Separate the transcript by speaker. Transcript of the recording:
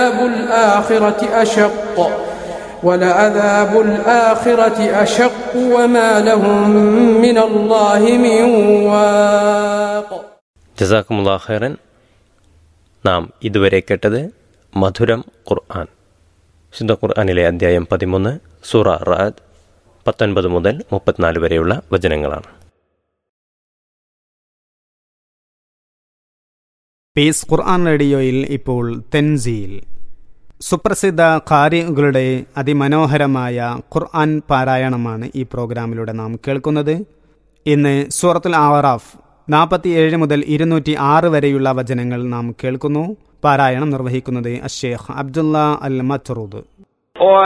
Speaker 1: ولعذاب الآخرة أشق ولعذاب الآخرة أشق وما لهم من الله من واق
Speaker 2: ജസാക്കുമുല്ലാ ഖൈറൻ നാം ഇതുവരെ കേട്ടത് മധുരം ഖുർആൻ ശുദ്ധ ഖുർആനിലെ അധ്യായം പതിമൂന്ന് സൂറ റാദ് പത്തൊൻപത് മുതൽ മുപ്പത്തിനാല് വരെയുള്ള വചനങ്ങളാണ്
Speaker 3: പീസ് ഖുർആൻ റേഡിയോയിൽ ഇപ്പോൾ തെൻസീൽ സുപ്രസിദ്ധ ഖാരികളുടെ അതിമനോഹരമായ ഖുർആൻ പാരായണമാണ് ഈ പ്രോഗ്രാമിലൂടെ നാം കേൾക്കുന്നത് ഇന്ന് സൂറത്തുൽ ആറാഫ് നാൽപ്പത്തിയേഴ് മുതൽ ഇരുന്നൂറ്റി ആറ് വരെയുള്ള വചനങ്ങൾ നാം കേൾക്കുന്നു പാരായണം നിർവഹിക്കുന്നത് അഷേഖ് അബ്ദുള്ള അൽ മത്റൂദ്